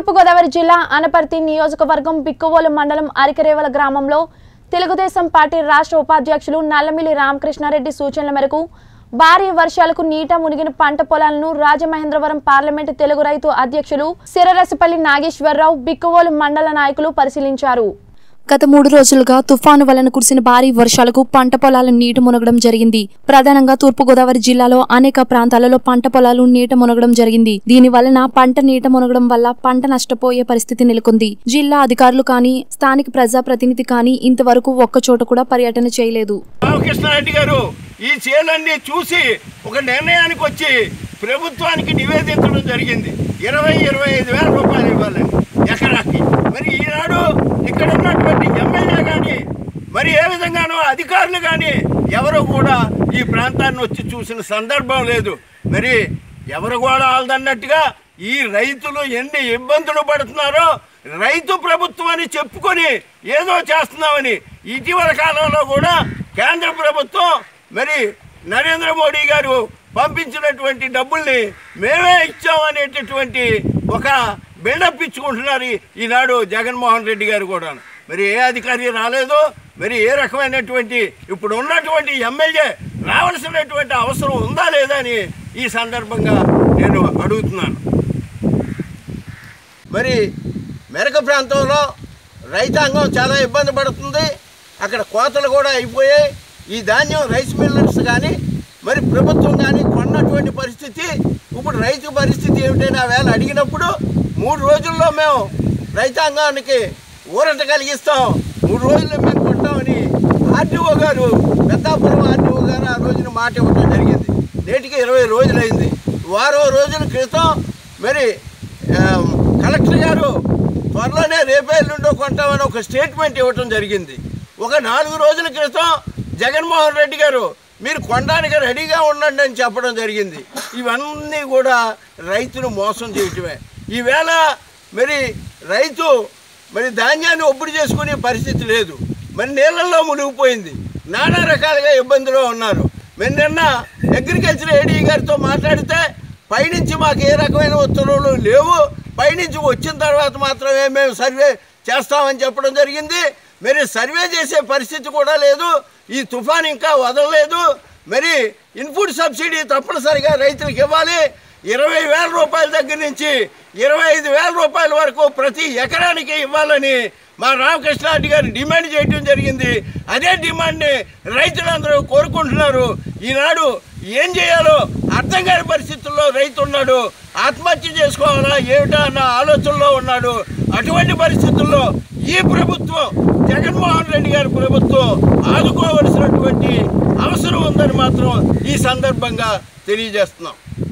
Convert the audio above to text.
తూర్పుగోదావరి జిల్లా అనపర్తి నియోజకవర్గం బిక్కువోలు మండలం అరికరేవల గ్రామంలో తెలుగుదేశం పార్టీ రాష్ట్ర ఉపాధ్యక్షులు నల్లమిల్లి రామకృష్ణారెడ్డి సూచనల మేరకు భారీ వర్షాలకు నీట మునిగిన పంట పొలాలను రాజమహేంద్రవరం పార్లమెంటు తెలుగు రైతు అధ్యక్షులు సిరరసిపల్లి నాగేశ్వరరావు బిక్కువోలు మండల నాయకులు పరిశీలించారు గత మూడు రోజులుగా తుఫాను వలన కురిసిన భారీ వర్షాలకు పంట పొలాలు నీట మునగడం జరిగింది ప్రధానంగా తూర్పుగోదావరి జిల్లాలో అనేక ప్రాంతాలలో పంట పొలాలు నీట మునగడం జరిగింది దీని వలన పంట నీట మునగడం వల్ల పంట నష్టపోయే పరిస్థితి నెలకొంది జిల్లా అధికారులు కానీ స్థానిక ప్రజాప్రతినిధి కానీ ఇంతవరకు ఒక్క చోట కూడా పర్యటన చేయలేదు రామకృష్ణారెడ్డి గారు ఈ చేలన్నీ చూసి ఒక నిర్ణయానికి వచ్చి ప్రభుత్వానికి నివేదించడం జరిగింది ఇరవై ఇరవై ఐదు వేల రూపాయలు ఇవ్వాలని ఎకరాకి మరి ఈనాడు ఇక్కడ ఉన్నటువంటి ఎమ్మెల్యే కానీ మరి ఏ విధంగానో అధికారులు కానీ ఎవరు కూడా ఈ ప్రాంతాన్ని వచ్చి చూసిన సందర్భం లేదు మరి ఎవరు కూడా ఆల్దన్నట్టుగా ఈ రైతులు ఎన్ని ఇబ్బందులు పడుతున్నారో రైతు ప్రభుత్వం అని చెప్పుకొని ఏదో చేస్తున్నామని ఇటీవల కాలంలో కూడా కేంద్ర ప్రభుత్వం మరి నరేంద్ర మోడీ గారు పంపించినటువంటి డబ్బుల్ని మేమే ఇచ్చామనేటటువంటి ఒక బిల్డప్ ఇచ్చుకుంటున్నారు ఈనాడు జగన్మోహన్ రెడ్డి గారు కూడా మరి ఏ అధికారి రాలేదు మరి ఏ రకమైనటువంటి ఇప్పుడు ఉన్నటువంటి ఎమ్మెల్యే రావాల్సినటువంటి అవసరం ఉందా లేదా అని ఈ సందర్భంగా నేను అడుగుతున్నాను మరి మెరక ప్రాంతంలో రైతాంగం చాలా ఇబ్బంది పడుతుంది అక్కడ కోతలు కూడా అయిపోయాయి ఈ ధాన్యం రైస్ మిల్లర్స్ కానీ మరి ప్రభుత్వం కానీ కొన్నటువంటి పరిస్థితి ఇప్పుడు రైతు పరిస్థితి ఏమిటని ఆ వేళ అడిగినప్పుడు మూడు రోజుల్లో మేము రైతాంగానికి ఊరట కలిగిస్తాం మూడు రోజుల్లో మేము కొంటామని ఆర్డీఓ గారు పెద్దాపురం ఆర్డీఓ గారు ఆ రోజున మాట ఇవ్వడం జరిగింది నేటికి ఇరవై రోజులైంది వారం రోజుల క్రితం మరి ఆ, కలెక్టర్ గారు త్వరలోనే రేపే ఎల్లుండో కొంటామని ఒక స్టేట్మెంట్ ఇవ్వటం జరిగింది ఒక నాలుగు రోజుల క్రితం జగన్మోహన్ రెడ్డి గారు మీరు కొనడానికి రెడీగా ఉండండి అని చెప్పడం జరిగింది ఇవన్నీ కూడా రైతును మోసం చేయటమే ఈవేళ మరి రైతు మరి ధాన్యాన్ని ఒప్పుడు చేసుకునే పరిస్థితి లేదు మరి నీళ్ళల్లో మునిగిపోయింది నానా రకాలుగా ఇబ్బందులు ఉన్నారు మరి నిన్న అగ్రికల్చర్ ఏడీ గారితో మాట్లాడితే పైనుంచి మాకు ఏ రకమైన ఉత్తర్వులు లేవు పైనుంచి వచ్చిన తర్వాత మాత్రమే మేము సర్వే చేస్తామని చెప్పడం జరిగింది మరి సర్వే చేసే పరిస్థితి కూడా లేదు ఈ తుఫాన్ ఇంకా వదలలేదు మరి ఇన్పుట్ సబ్సిడీ తప్పనిసరిగా రైతులకు ఇవ్వాలి ఇరవై వేల రూపాయల దగ్గర నుంచి ఇరవై ఐదు వేల రూపాయల వరకు ప్రతి ఎకరానికి ఇవ్వాలని మా రామకృష్ణారెడ్డి గారు డిమాండ్ చేయడం జరిగింది అదే డిమాండ్ని రైతులందరూ కోరుకుంటున్నారు ఈనాడు ఏం చేయాలో అర్థం కాని పరిస్థితుల్లో రైతు ఉన్నాడు ఆత్మహత్య చేసుకోవాలా ఏమిటా అన్న ఆలోచనలో ఉన్నాడు అటువంటి పరిస్థితుల్లో ఈ ప్రభుత్వం జగన్మోహన్ రెడ్డి గారి ప్రభుత్వం ఆదుకోవలసినటువంటి అవసరం ఉందని మాత్రం ఈ సందర్భంగా తెలియజేస్తున్నాం